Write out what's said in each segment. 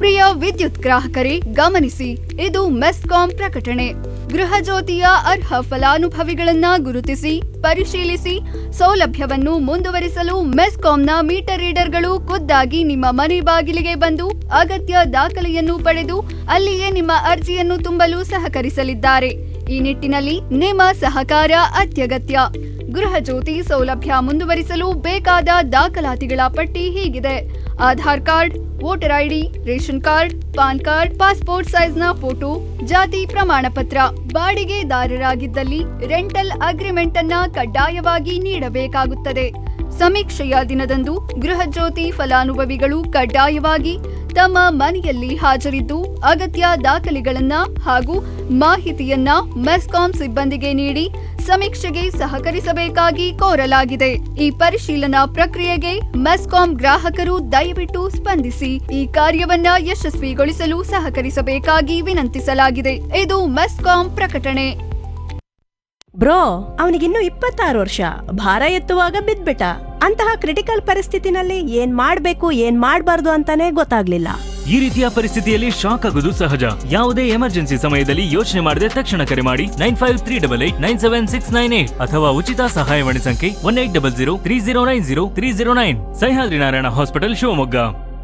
ಪ್ರಿಯ ವಿದ್ಯುತ್ ಗ್ರಾಹಕರೇ ಗಮನಿಸಿ ಇದು ಮೆಸ್ಕಾಂ ಪ್ರಕಟಣೆ ಗೃಹ ಜ್ಯೋತಿಯ ಅರ್ಹ ಫಲಾನುಭವಿಗಳನ್ನ ಗುರುತಿಸಿ ಪರಿಶೀಲಿಸಿ ಸೌಲಭ್ಯವನ್ನು ಮುಂದುವರಿಸಲು ಮೆಸ್ಕಾಂನ ಮೀಟರ್ ರೀಡರ್ಗಳು ಖುದ್ದಾಗಿ ನಿಮ್ಮ ಮನೆ ಬಾಗಿಲಿಗೆ ಬಂದು ಅಗತ್ಯ ದಾಖಲೆಯನ್ನು ಪಡೆದು ಅಲ್ಲಿಯೇ ನಿಮ್ಮ ಅರ್ಜಿಯನ್ನು ತುಂಬಲು ಸಹಕರಿಸಲಿದ್ದಾರೆ ಈ ನಿಟ್ಟಿನಲ್ಲಿ ನಿಮ್ಮ ಸಹಕಾರ ಅತ್ಯಗತ್ಯ ಗೃಹ ಜ್ಯೋತಿ ಸೌಲಭ್ಯ ಮುಂದುವರಿಸಲು ಬೇಕಾದ ದಾಖಲಾತಿಗಳ ಪಟ್ಟಿ ಹೀಗಿದೆ Aadhaar card voter ID ration card PAN card passport ಸೈಜ್ನ ಫೋಟೋ ಜಾತಿ ಪ್ರಮಾಣ ಪತ್ರ ಬಾಡಿಗೆದಾರರಾಗಿದ್ದಲ್ಲಿ ರೆಂಟಲ್ ಅಗ್ರಿಮೆಂಟ್ ಅನ್ನ ಕಡ್ಡಾಯವಾಗಿ ನೀಡಬೇಕಾಗುತ್ತದೆ ಸಮೀಕ್ಷೆಯ ದಿನದಂದು ಗೃಹ ಜ್ಯೋತಿ ಫಲಾನುಭವಿಗಳು ಕಡ್ಡಾಯವಾಗಿ ತಮ್ಮ ಮನೆಯಲ್ಲಿ ಹಾಜರಿದ್ದು ಅಗತ್ಯ ದಾಖಲೆಗಳನ್ನ ಹಾಗೂ ಮಾಹಿತಿಯನ್ನ ಮೆಸ್ಕಾಂ ಸಿಬ್ಬಂದಿಗೆ ನೀಡಿ ಸಮೀಕ್ಷೆಗೆ ಸಹಕರಿಸಬೇಕಾಗಿ ಕೋರಲಾಗಿದೆ ಈ ಪರಿಶೀಲನಾ ಪ್ರಕ್ರಿಯೆಗೆ ಮೆಸ್ಕಾಂ ಗ್ರಾಹಕರು ದಯವಿಟ್ಟು ಸ್ಪಂದಿಸಿ ಈ ಕಾರ್ಯವನ್ನ ಯಶಸ್ವಿಗೊಳಿಸಲು ಸಹಕರಿಸಬೇಕಾಗಿ ವಿನಂತಿಸಲಾಗಿದೆ ಇದು ಮೆಸ್ಕಾಂ ಪ್ರಕಟಣೆ ಬ್ರೋ ಅವನಿಗಿನ್ನು ಇಪ್ಪತ್ತಾರು ವರ್ಷ ಭಾರ ಎತ್ತುವಾಗ ಬಿದ್ಬಿಟ್ಟ ಅಂತಹ ಕ್ರಿಟಿಕಲ್ ಪರಿಸ್ಥಿತಿನಲ್ಲಿ ಏನ್ ಮಾಡ್ಬೇಕು ಏನ್ ಮಾಡ್ಬಾರ್ದು ಅಂತಾನೆ ಗೊತ್ತಾಗ್ಲಿಲ್ಲ ಈ ರೀತಿಯ ಪರಿಸ್ಥಿತಿಯಲ್ಲಿ ಶಾಕ್ ಆಗೋದು ಸಹಜ ಯಾವುದೇ ಎಮರ್ಜೆನ್ಸಿ ಸಮಯದಲ್ಲಿ ಯೋಚನೆ ಮಾಡದೆ ತಕ್ಷಣ ಕರೆ ಮಾಡಿ nine five three double eight nine seven six nine eight ಅಥವಾ ಉಚಿತ ಸಹಾಯವಾಣಿ ಸಂಖ್ಯೆ one eight double zero three zero nine zero three zero nine Sahyadri Narayana hospital Shivamogga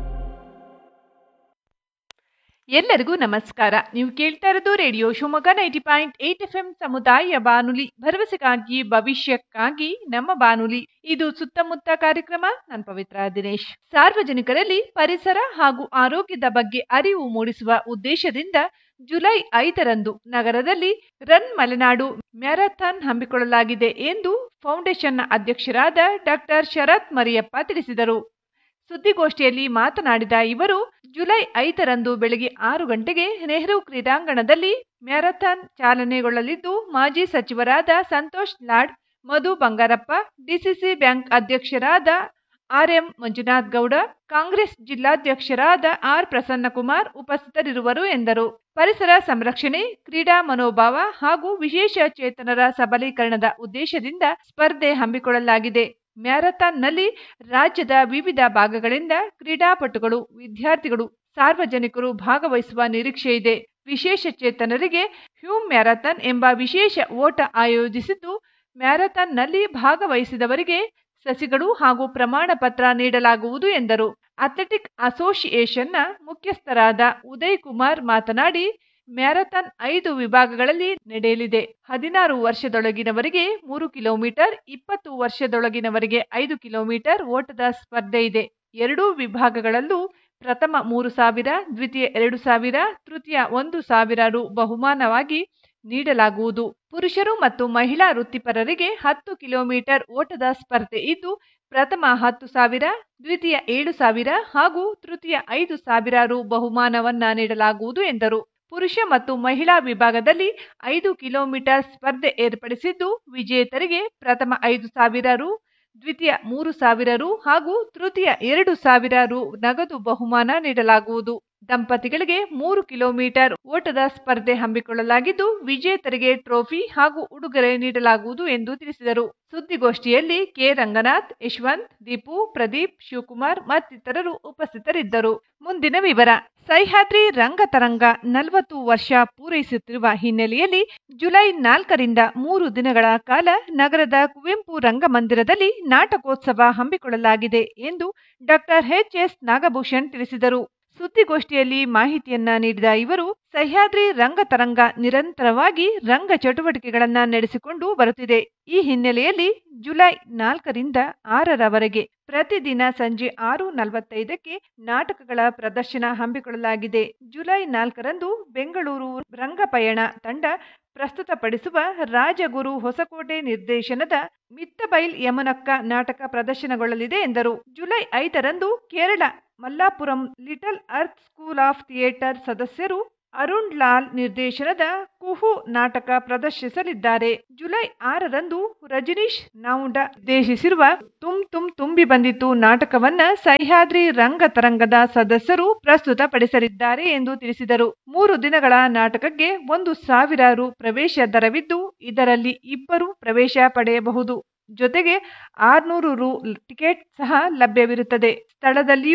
ಎಲ್ಲರಿಗೂ ನಮಸ್ಕಾರ ನೀವು ಕೇಳ್ತಾ ಇರೋದು radio Shivamogga ninety point eight F M ಸಮುದಾಯ ಬಾನುಲಿ ಭರವಸೆಗಾಗಿ ಭವಿಷ್ಯಕ್ಕಾಗಿ ನಮ್ಮ ಬಾನುಲಿ ಇದು ಸುತ್ತಮುತ್ತ ಕಾರ್ಯಕ್ರಮ ನಾನು ಪವಿತ್ರ ದಿನೇಶ್ ಸಾರ್ವಜನಿಕರಲ್ಲಿ ಪರಿಸರ ಹಾಗೂ ಆರೋಗ್ಯದ ಬಗ್ಗೆ ಅರಿವು ಮೂಡಿಸುವ ಉದ್ದೇಶದಿಂದ ಜುಲೈ ಐದರಂದು ನಗರದಲ್ಲಿ ರನ್ ಮಲೆನಾಡು ಮ್ಯಾರಥಾನ್ ಹಮ್ಮಿಕೊಳ್ಳಲಾಗಿದೆ ಎಂದು ಫೌಂಡೇಶನ್ನ ಅಧ್ಯಕ್ಷರಾದ ಡಾಕ್ಟರ್ ಶರತ್ ಮರಿಯಪ್ಪ ತಿಳಿಸಿದರು ಸುದ್ದಿಗೋಷ್ಠಿಯಲ್ಲಿ ಮಾತನಾಡಿದ ಇವರು ಜುಲೈ ಐದರಂದು ಬೆಳಗ್ಗೆ ಆರು ಗಂಟೆಗೆ ನೆಹರು ಕ್ರೀಡಾಂಗಣದಲ್ಲಿ ಮ್ಯಾರಥಾನ್ ಚಾಲನೆಗೊಳ್ಳಲಿದ್ದು ಮಾಜಿ ಸಚಿವರಾದ ಸಂತೋಷ್ ಲಾಡ್ ಮಧು ಬಂಗಾರಪ್ಪ ಡಿಸಿಸಿ ಬ್ಯಾಂಕ್ ಅಧ್ಯಕ್ಷರಾದ ಆರ್ಎಂ ಮಂಜುನಾಥ್ ಗೌಡ ಕಾಂಗ್ರೆಸ್ ಜಿಲ್ಲಾಧ್ಯಕ್ಷರಾದ ಆರ್ ಪ್ರಸನ್ನಕುಮಾರ್ ಉಪಸ್ಥಿತರಿರುವರು ಎಂದರು ಪರಿಸರ ಸಂರಕ್ಷಣೆ ಕ್ರೀಡಾ ಮನೋಭಾವ ಹಾಗೂ ವಿಶೇಷ ಚೇತನರ ಸಬಲೀಕರಣದ ಉದ್ದೇಶದಿಂದ ಸ್ಪರ್ಧೆ ಹಮ್ಮಿಕೊಳ್ಳಲಾಗಿದೆ ಮ್ಯಾರಥಾನ್ನಲ್ಲಿ ರಾಜ್ಯದ ವಿವಿಧ ಭಾಗಗಳಿಂದ ಕ್ರೀಡಾಪಟುಗಳು ವಿದ್ಯಾರ್ಥಿಗಳು ಸಾರ್ವಜನಿಕರು ಭಾಗವಹಿಸುವ ನಿರೀಕ್ಷೆ ಇದೆ ವಿಶೇಷ ಚೇತನರಿಗೆ ಹ್ಯೂಮ್ ಮ್ಯಾರಥಾನ್ ಎಂಬ ವಿಶೇಷ ಓಟ ಆಯೋಜಿಸಿದ್ದು ಮ್ಯಾರಥಾನ್ನಲ್ಲಿ ಭಾಗವಹಿಸಿದವರಿಗೆ ಸಸಿಗಳು ಹಾಗೂ ಪ್ರಮಾಣ ಪತ್ರ ನೀಡಲಾಗುವುದು ಎಂದರು ಅಥ್ಲೆಟಿಕ್ ಅಸೋಸಿಯೇಷನ್ನ ಮುಖ್ಯಸ್ಥರಾದ ಉದಯ್ ಕುಮಾರ್ ಮಾತನಾಡಿ ಮ್ಯಾರಥಾನ್ ಐದು ವಿಭಾಗಗಳಲ್ಲಿ ನಡೆಯಲಿದೆ ಹದಿನಾರು ವರ್ಷದೊಳಗಿನವರಿಗೆ ಮೂರು ಕಿಲೋಮೀಟರ್ ಇಪ್ಪತ್ತು ವರ್ಷದೊಳಗಿನವರಿಗೆ ಐದು ಕಿಲೋಮೀಟರ್ ಓಟದ ಸ್ಪರ್ಧೆ ಇದೆ ಎರಡೂ ವಿಭಾಗಗಳಲ್ಲೂ ಪ್ರಥಮ ಮೂರು ಸಾವಿರ ದ್ವಿತೀಯ ಎರಡು ಸಾವಿರ ತೃತೀಯ ಒಂದು ಸಾವಿರ ರು ಬಹುಮಾನವಾಗಿ ನೀಡಲಾಗುವುದು ಪುರುಷರು ಮತ್ತು ಮಹಿಳಾ ವೃತ್ತಿಪರರಿಗೆ ಹತ್ತು ಕಿಲೋಮೀಟರ್ ಓಟದ ಸ್ಪರ್ಧೆ ಇದ್ದು ಪ್ರಥಮ ಹತ್ತು ಸಾವಿರ ದ್ವಿತೀಯ ಏಳು ಸಾವಿರ ಹಾಗೂ ತೃತೀಯ ಐದು ಸಾವಿರ ರು ಬಹುಮಾನವನ್ನ ನೀಡಲಾಗುವುದು ಎಂದರು ಪುರುಷ ಮತ್ತು ಮಹಿಳಾ ವಿಭಾಗದಲ್ಲಿ ಐದು ಕಿಲೋಮೀಟರ್ ಸ್ಪರ್ಧೆ ಏರ್ಪಡಿಸಿದ್ದು ವಿಜೇತರಿಗೆ ಪ್ರಥಮ ಐದು ಸಾವಿರ ರು ದ್ವಿತೀಯ ಮೂರು ಸಾವಿರ ರು ಹಾಗೂ ತೃತೀಯ ಎರಡು ಸಾವಿರ ರು ನಗದು ಬಹುಮಾನ ನೀಡಲಾಗುವುದು ದಂಪತಿಗಳಿಗೆ ಮೂರು ಕಿಲೋಮೀಟರ್ ಓಟದ ಸ್ಪರ್ಧೆ ಹಮ್ಮಿಕೊಳ್ಳಲಾಗಿದ್ದು ವಿಜೇತರಿಗೆ ಟ್ರೋಫಿ ಹಾಗೂ ಉಡುಗೊರೆ ನೀಡಲಾಗುವುದು ಎಂದು ತಿಳಿಸಿದರು ಸುದ್ದಿಗೋಷ್ಠಿಯಲ್ಲಿ ಕೆ ರಂಗನಾಥ್ ಯಶವಂತ್ ದೀಪು ಪ್ರದೀಪ್ ಶಿವಕುಮಾರ್ ಮತ್ತಿತರರು ಉಪಸ್ಥಿತರಿದ್ದರು ಮುಂದಿನ ವಿವರ ಸಹ್ಯಾದ್ರಿ ರಂಗತರಂಗ ನಲವತ್ತು ವರ್ಷ ಪೂರೈಸುತ್ತಿರುವ ಹಿನ್ನೆಲೆಯಲ್ಲಿ ಜುಲೈ ನಾಲ್ಕರಿಂದ ಮೂರು ದಿನಗಳ ಕಾಲ ನಗರದ ಕುವೆಂಪು ರಂಗಮಂದಿರದಲ್ಲಿ ನಾಟಕೋತ್ಸವ ಹಮ್ಮಿಕೊಳ್ಳಲಾಗಿದೆ ಎಂದು ಡಾಕ್ಟರ್ ಎಚ್ ಎಸ್ ನಾಗಭೂಷಣ್ ತಿಳಿಸಿದರು ಸುದ್ದಿಗೋಷ್ಠಿಯಲ್ಲಿ ಮಾಹಿತಿಯನ್ನ ನೀಡಿದ ಇವರು ಸಹ್ಯಾದ್ರಿ ರಂಗತರಂಗ ನಿರಂತರವಾಗಿ ರಂಗ ಚಟುವಟಿಕೆಗಳನ್ನ ನಡೆಸಿಕೊಂಡು ಬರುತ್ತಿದೆ ಈ ಹಿನ್ನೆಲೆಯಲ್ಲಿ ಜುಲೈ ನಾಲ್ಕರಿಂದ ಆರರವರೆಗೆ ಪ್ರತಿದಿನ ಸಂಜೆ ಆರು ನಲವತ್ತೈದಕ್ಕೆ ನಾಟಕಗಳ ಪ್ರದರ್ಶನ ಹಮ್ಮಿಕೊಳ್ಳಲಾಗಿದೆ ಜುಲೈ ನಾಲ್ಕರಂದು ಬೆಂಗಳೂರು ರಂಗಪಯಣ ತಂಡ ಪ್ರಸ್ತುತಪಡಿಸುವ ರಾಜಗುರು ಹೊಸಕೋಟೆ ನಿರ್ದೇಶನದ ಮಿತ್ತಬೈಲ್ ಯಮನಕ್ಕ ನಾಟಕ ಪ್ರದರ್ಶನಗೊಳ್ಳಲಿದೆ ಎಂದರು ಜುಲೈ ಐದರಂದು Kerala Malappuram little earth school of theatre ಸದಸ್ಯರು ಅರುಣ್ ಲಾಲ್ ನಿರ್ದೇಶನದ ಕುಹು ನಾಟಕ ಪ್ರದರ್ಶಿಸಲಿದ್ದಾರೆ ಜುಲೈ ಆರರಂದು ರಜನೀಶ್ ನಾವುಂಡ ನಿರ್ದೇಶಿಸಿರುವ ತುಮ್ ತುಮ್ ತುಂಬಿ ಬಂದಿತು ನಾಟಕವನ್ನ ಸಹ್ಯಾದ್ರಿ ರಂಗತರಂಗದ ಸದಸ್ಯರು ಪ್ರಸ್ತುತಪಡಿಸಲಿದ್ದಾರೆ ಎಂದು ತಿಳಿಸಿದರು ಮೂರು ದಿನಗಳ ನಾಟಕಕ್ಕೆ ಒಂದು ಸಾವಿರ ರು ಪ್ರವೇಶ ದರವಿದ್ದು ಇದರಲ್ಲಿ ಇಬ್ಬರು ಪ್ರವೇಶ ಪಡೆಯಬಹುದು ಜೊತೆಗೆ ಆರ್ನೂರು ರು ಟಿಕೆಟ್ ಸಹ ಲಭ್ಯವಿರುತ್ತದೆ ಸ್ಥಳದಲ್ಲಿಯೂ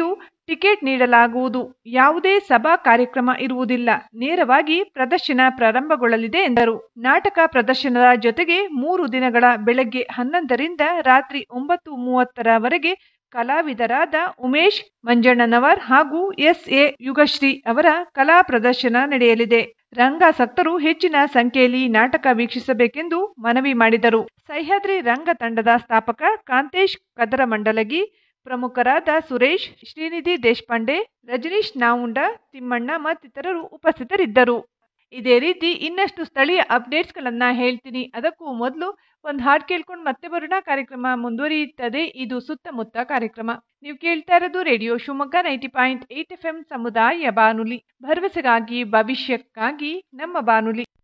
ಟಿಕೆಟ್ ನೀಡಲಾಗುವುದು ಯಾವುದೇ ಸಭಾ ಕಾರ್ಯಕ್ರಮ ಇರುವುದಿಲ್ಲ ನೇರವಾಗಿ ಪ್ರದರ್ಶನ ಪ್ರಾರಂಭಗೊಳ್ಳಲಿದೆ ಎಂದರು ನಾಟಕ ಪ್ರದರ್ಶನದ ಜೊತೆಗೆ ಮೂರು ದಿನಗಳ ಬೆಳಗ್ಗೆ ಹನ್ನೊಂದರಿಂದ ರಾತ್ರಿ ಒಂಬತ್ತು ಮೂವತ್ತರವರೆಗೆ ಕಲಾವಿದರಾದ ಉಮೇಶ್ ಮಂಜಣ್ಣನವರ್ ಹಾಗೂ ಎಸ್ ಎ ಯುಗಶ್ರೀ ಅವರ ಕಲಾ ಪ್ರದರ್ಶನ ನಡೆಯಲಿದೆ ರಂಗಾಸಕ್ತರು ಹೆಚ್ಚಿನ ಸಂಖ್ಯೆಯಲ್ಲಿ ನಾಟಕ ವೀಕ್ಷಿಸಬೇಕೆಂದು ಮನವಿ ಮಾಡಿದರು ಸಹ್ಯಾದ್ರಿ ರಂಗ ತಂಡದ ಸ್ಥಾಪಕ ಕಾಂತೇಶ್ ಕದರಮಂಡಲಗಿ ಪ್ರಮುಖರಾದ ಸುರೇಶ್ ಶ್ರೀನಿಧಿ ದೇಶಪಾಂಡೆ ರಜನೀಶ್ ನಾವುಂಡ ತಿಮ್ಮಣ್ಣ ಮತ್ತಿತರರು ಉಪಸ್ಥಿತರಿದ್ದರು ಇದೇ ರೀತಿ ಇನ್ನಷ್ಟು ಸ್ಥಳೀಯ ಅಪ್ಡೇಟ್ಸ್ಗಳನ್ನ ಹೇಳ್ತೀನಿ ಅದಕ್ಕೂ ಮೊದಲು ಒಂದು ಹಾಡು ಕೇಳ್ಕೊಂಡು ಮತ್ತೆ ಬರೋಣ ಕಾರ್ಯಕ್ರಮ ಮುಂದುವರಿಯುತ್ತದೆ ಇದು ಸುತ್ತಮುತ್ತ ಕಾರ್ಯಕ್ರಮ ನೀವು ಕೇಳ್ತಾ ಇರೋದು radio Shivamogga ninety point eight F M ಸಮುದಾಯ ಬಾನುಲಿ ಭರವಸೆಗಾಗಿ ಭವಿಷ್ಯಕ್ಕಾಗಿ ನಮ್ಮ ಬಾನುಲಿ